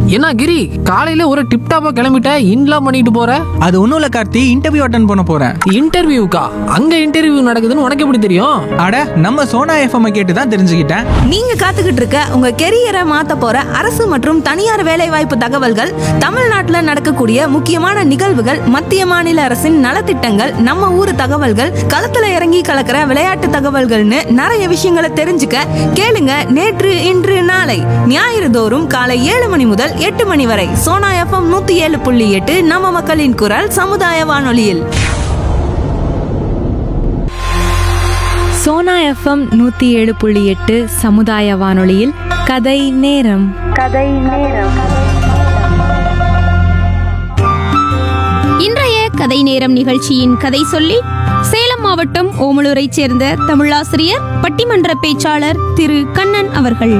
என்ன கிரி காலையில ஒரு டிப் டாப்பா கிளம்பிட்ட இன்லாம் பண்ணிட்டு போற அது ஒன்றும் இல்லை கார்த்தி இன்டர்வியூ அட்டன் பண்ண போகிறேன் இன்டர்வியூக்கா அங்க இன்டர்வியூ நடக்குதுன்னு உனக்கு எப்படி தெரியும் அட நம்ம சோனா எஃப்எம் கேட்டு தான் தெரிஞ்சுக்கிட்டேன் நீங்க காத்துக்கிட்டு இருக்க உங்க கெரியரை மாத்த போற அரசு மற்றும் தனியார் வேலைவாய்ப்பு தகவல்கள் தமிழ்நாட்டுல நடக்கக்கூடிய முக்கியமான நிகழ்வுகள் மத்திய மாநில அரசின் நலத்திட்டங்கள் நம்ம ஊர் தகவல்கள் களத்துல இறங்கி கலக்கிற விளையாட்டு தகவல்கள்னு நிறைய விஷயங்களை தெரிஞ்சுக்க கேளுங்க நேற்று இன்று நாளை ஞாயிறு தோறும் காலை ஏழு மணி முதல் எட்டு மணி வரை சோனா எஃப்எம் நூத்தி ஏழு புள்ளி எட்டு நம்ம மக்களின் குரல் சமுதாய வானொலியில் சோனா எஃப்எம் நூற்றி ஏழு புள்ளி எட்டு சமுதாய வானொலியில் கதை நேரம் இன்றைய கதை நேரம் நிகழ்ச்சியின் கதை சொல்லி சேலம் மாவட்டம் ஓமலூரைச் சேர்ந்த தமிழாசிரியர் பட்டிமன்ற பேச்சாளர் திரு கண்ணன் அவர்கள்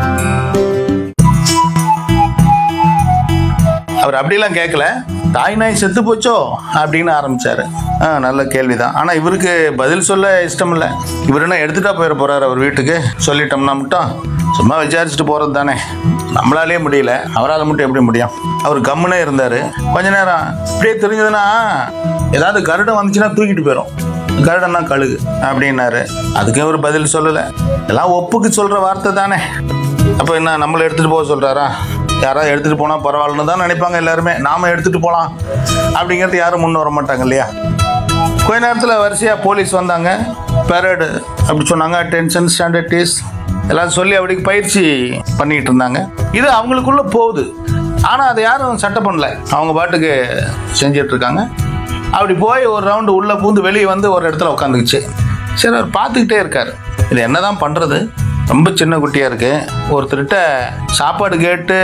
அவர் அப்படிலாம் கேட்கல தாய் நாய் செத்து போச்சோ அப்படின்னு ஆரம்பிச்சாரு ஆ நல்ல கேள்விதான் ஆனால் இவருக்கு பதில் சொல்ல இஷ்டம் இல்லை இவர் என்ன எடுத்துட்டா போயிட போறாரு அவர் வீட்டுக்கு சொல்லிட்டோம்னா மட்டும் சும்மா விசாரிச்சுட்டு போறது தானே நம்மளாலே முடியல அவரால் மட்டும் எப்படி முடியும் அவர் கம்முனே இருந்தார் கொஞ்ச நேரம் இப்படியே தெரிஞ்சதுன்னா ஏதாவது கருடம் வந்துச்சுன்னா தூக்கிட்டு போயிடும் கருடன்னா கழுகு அப்படின்னாரு அதுக்கு அவர் பதில் சொல்லலை எல்லாம் ஒப்புக்கு சொல்ற வார்த்தை தானே அப்போ என்ன நம்மளை எடுத்துட்டு போக சொல்றாரா யாராவது எடுத்துட்டு போனா பரவாயில்லன்னு தான் நினைப்பாங்க எல்லாருமே நாம எடுத்துட்டு போலாம் அப்படிங்கிறது யாரும் முன் வர மாட்டாங்க இல்லையா கொஞ்ச நேரத்தில் வரிசையா போலீஸ் வந்தாங்க பேரடு அப்படி சொன்னாங்க அட்டென்ஷன் ஸ்டாண்டர்டிஸ் எல்லாம் சொல்லி அப்படி பயிற்சி பண்ணிட்டு இருந்தாங்க இது அவங்களுக்குள்ள போகுது ஆனால் அதை யாரும் சட்டை பண்ணல அவங்க பாட்டுக்கு செஞ்சிட்டு இருக்காங்க அப்படி போய் ஒரு ரவுண்டு உள்ளே பூந்து வெளியே வந்து ஒரு இடத்துல உட்காந்துக்குச்சு சரி அவர் பார்த்துக்கிட்டே இருக்காரு இது என்னதான் பண்ணுறது ரொம்ப சின்ன குட்டியாக இருக்கு ஒருத்தர்கிட்ட சாப்பாடு கேட்டு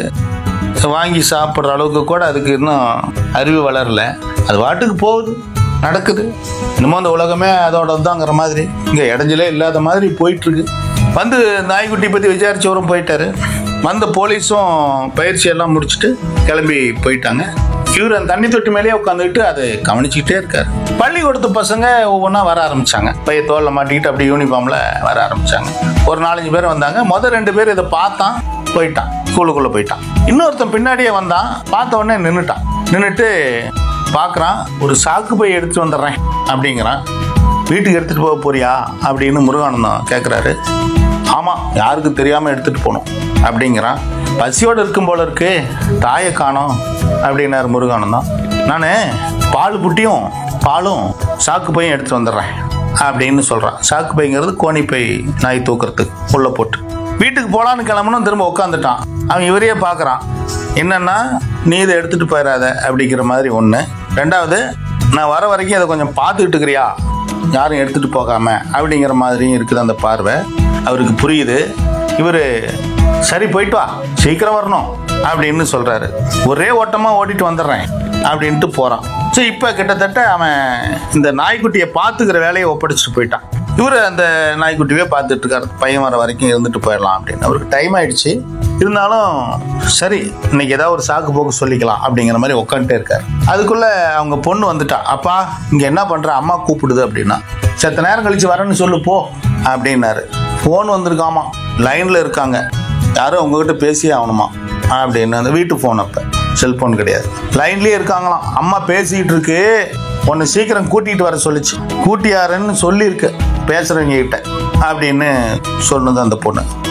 வாங்கி சாப்பிட்ற அளவுக்கு கூட அதுக்கு இன்னும் அறிவு வளரல அது வாட்டுக்கு போகுது நடக்குது இன்னமும் அந்த உலகமே அதோட தாங்கிற மாதிரி இங்கே இடைஞ்சலே இல்லாத மாதிரி போயிட்டு இருக்கு வந்து நாய்க்குட்டி பற்றி விசாரிச்சவரும் போயிட்டாரு வந்த போலீஸும் பயிற்சி எல்லாம் முடிச்சுட்டு கிளம்பி போயிட்டாங்க இவர் அந்த தண்ணி தொட்டி மேலேயே உட்காந்துக்கிட்டு அதை கவனிச்சுக்கிட்டே இருக்காரு பள்ளிக்கூடத்து பசங்க ஒவ்வொன்றா வர ஆரம்பிச்சாங்க பைய தோல்ல மாட்டிக்கிட்டு அப்படி யூனிஃபார்ம்ல வர ஆரம்பிச்சாங்க ஒரு நாலஞ்சு பேர் வந்தாங்க முதல் ரெண்டு பேர் இதை பார்த்தான் போயிட்டான் ஸ்கூலுக்குள்ள போயிட்டான் இன்னொருத்தன் பின்னாடியே வந்தான் பார்த்த உடனே நின்றுட்டான் நின்றுட்டு பார்க்குறான் ஒரு சாக்கு பை எடுத்துட்டு வந்துடுறேன் அப்படிங்கிறான் வீட்டுக்கு எடுத்துட்டு போக போறியா அப்படின்னு முருகானந்தம் கேட்குறாரு ஆமாம் யாருக்கு தெரியாமல் எடுத்துட்டு போகணும் அப்படிங்கிறான் பசியோடு இருக்கும் போல இருக்கு தாயை காணோம் அப்படின்னாரு முருகானந்தம் நான் பால் புட்டியும் பாலும் சாக்கு பையும் எடுத்துட்டு வந்துடுறேன் அப்படின்னு சொல்கிறான் சாக்கு பைங்கிறது கோணி பை நாய் தூக்குறதுக்கு உள்ள போட்டு வீட்டுக்கு போகலான்னு கிளம்பணும் திரும்ப உட்காந்துட்டான் அவன் இவரையே பார்க்குறான் என்னன்னா நீ இதை எடுத்துட்டு போயிடாத அப்படிங்கிற மாதிரி ஒன்று ரெண்டாவது நான் வர வரைக்கும் அதை கொஞ்சம் பார்த்துக்கிட்டு இருக்கிறியா யாரும் எடுத்துட்டு போகாம அப்படிங்கிற மாதிரியும் இருக்குது அந்த பார்வை அவருக்கு புரியுது இவர் சரி போயிட்டு வா சீக்கிரம் வரணும் அப்படின்னு சொல்றாரு ஒரே ஓட்டமா ஓட்டிட்டு வந்துடுறேன் அப்படின்ட்டு போறான் சரி இப்போ கிட்டத்தட்ட அவன் இந்த நாய்க்குட்டியை பார்த்துக்கிற வேலையை ஒப்படைச்சிட்டு போயிட்டான் இவர் அந்த நாய்க்குட்டியே பார்த்துட்டு இருக்காரு பையன் வர வரைக்கும் இருந்துட்டு போயிடலாம் அப்படின்னு அவருக்கு டைம் ஆயிடுச்சு இருந்தாலும் சரி இன்னைக்கு ஏதாவது ஒரு சாக்கு போக்கு சொல்லிக்கலாம் அப்படிங்கிற மாதிரி உட்காந்துட்டே இருக்காரு அதுக்குள்ள அவங்க பொண்ணு வந்துட்டா அப்பா இங்க என்ன பண்ற அம்மா கூப்பிடுது அப்படின்னா செத்த நேரம் கழிச்சு வரேன்னு சொல்லு போ அப்படின்னாரு ஃபோன் வந்திருக்காமா லைன்ல இருக்காங்க யாரும் உங்ககிட்ட பேசியே ஆகணுமா அப்படின்னு அந்த வீட்டு ஃபோன் அப்ப செல்போன் கிடையாது லைன்லயே இருக்காங்களாம் அம்மா பேசிக்கிட்டு இருக்கு உன்னை சீக்கிரம் கூட்டிட்டு வர சொல்லுச்சு கூட்டியாருன்னு சொல்லியிருக்கு பேசுறவங்க கிட்ட அப்படின்னு சொன்னது அந்த பொண்ணு